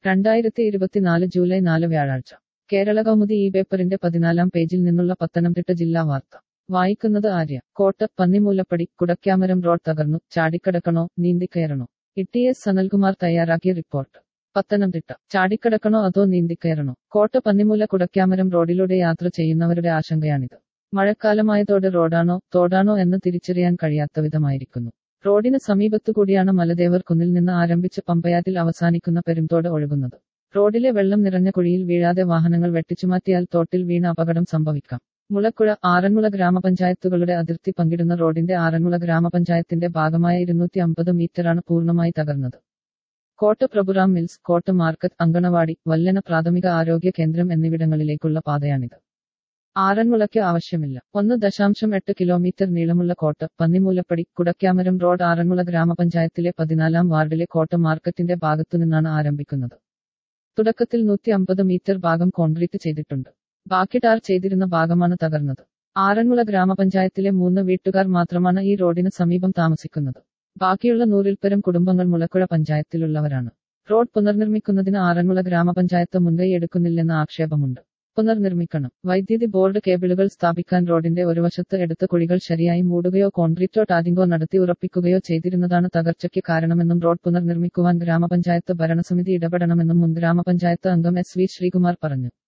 രണ്ടായിരത്തി ഇരുപത്തിനാല് ജൂലൈ നാല് വ്യാഴാഴ്ച കേരള കൗമുദി ഈ പേപ്പറിന്റെ പതിനാലാം പേജിൽ നിന്നുള്ള പത്തനംതിട്ട ജില്ലാ വാർത്ത വായിക്കുന്നത് ആര്യ കോട്ട പന്നിമൂലപ്പടി കുടക്കാമരം റോഡ് തകർന്നു ചാടിക്കടക്കണോ നീന്തിക്കയറണോ ഇ എസ് സനൽകുമാർ തയ്യാറാക്കിയ റിപ്പോർട്ട് പത്തനംതിട്ട ചാടിക്കടക്കണോ അതോ നീന്തിക്കയറണോ കോട്ട പന്നിമൂല കുടക്കാമരം റോഡിലൂടെ യാത്ര ചെയ്യുന്നവരുടെ ആശങ്കയാണിത് മഴക്കാലമായതോടെ റോഡാണോ തോടാണോ എന്ന് തിരിച്ചറിയാൻ കഴിയാത്ത വിധമായിരിക്കുന്നു റോഡിന് സമീപത്തുകൂടിയാണ് മലദേവർ കുന്നിൽ നിന്ന് ആരംഭിച്ച് പമ്പയാറ്റിൽ അവസാനിക്കുന്ന പെരുംതോട് ഒഴുകുന്നത് റോഡിലെ വെള്ളം നിറഞ്ഞ കുഴിയിൽ വീഴാതെ വാഹനങ്ങൾ വെട്ടിച്ചുമാറ്റിയാൽ തോട്ടിൽ വീണ അപകടം സംഭവിക്കാം മുളക്കുഴ ആറന്മുള ഗ്രാമപഞ്ചായത്തുകളുടെ അതിർത്തി പങ്കിടുന്ന റോഡിന്റെ ആറന്മുള ഗ്രാമപഞ്ചായത്തിന്റെ ഭാഗമായ ഇരുന്നൂറ്റി അമ്പത് മീറ്ററാണ് പൂർണ്ണമായി തകർന്നത് കോട്ട പ്രഭുറാം മിൽസ് കോട്ട മാർക്കറ്റ് അങ്കണവാടി വല്ലന പ്രാഥമിക ആരോഗ്യ കേന്ദ്രം എന്നിവിടങ്ങളിലേക്കുള്ള പാതയാണിത് ആറന്മുളയ്ക്ക് ആവശ്യമില്ല ഒന്ന് ദശാംശം എട്ട് കിലോമീറ്റർ നീളമുള്ള കോട്ട പന്നിമൂലപ്പടി കുടക്കാമരം റോഡ് ആറന്മുള ഗ്രാമപഞ്ചായത്തിലെ പതിനാലാം വാർഡിലെ കോട്ട മാർക്കറ്റിന്റെ ഭാഗത്തുനിന്നാണ് ആരംഭിക്കുന്നത് തുടക്കത്തിൽ നൂറ്റി അമ്പത് മീറ്റർ ഭാഗം കോൺക്രീറ്റ് ചെയ്തിട്ടുണ്ട് ബാക്കി ടാർ ചെയ്തിരുന്ന ഭാഗമാണ് തകർന്നത് ആറന്മുള ഗ്രാമപഞ്ചായത്തിലെ മൂന്ന് വീട്ടുകാർ മാത്രമാണ് ഈ റോഡിന് സമീപം താമസിക്കുന്നത് ബാക്കിയുള്ള നൂറിൽപ്പരം കുടുംബങ്ങൾ മുളക്കുഴ പഞ്ചായത്തിലുള്ളവരാണ് റോഡ് പുനർനിർമ്മിക്കുന്നതിന് ആറന്മുള ഗ്രാമപഞ്ചായത്ത് മുൻകൈ എടുക്കുന്നില്ലെന്ന ആക്ഷേപമുണ്ട് പുനർനിർമ്മിക്കണം വൈദ്യുതി ബോർഡ് കേബിളുകൾ സ്ഥാപിക്കാൻ റോഡിന്റെ ഒരു വശത്ത് എടുത്ത കുഴികൾ ശരിയായി മൂടുകയോ കോൺക്രീറ്റോ ടാതിങ്കോ നടത്തി ഉറപ്പിക്കുകയോ ചെയ്തിരുന്നതാണ് തകർച്ചയ്ക്ക് കാരണമെന്നും റോഡ് പുനർനിർമ്മിക്കുവാൻ ഗ്രാമപഞ്ചായത്ത് ഭരണസമിതി ഇടപെടണമെന്നും മുൻ ഗ്രാമപഞ്ചായത്ത് അംഗം എസ് വി ശ്രീകുമാർ പറഞ്ഞു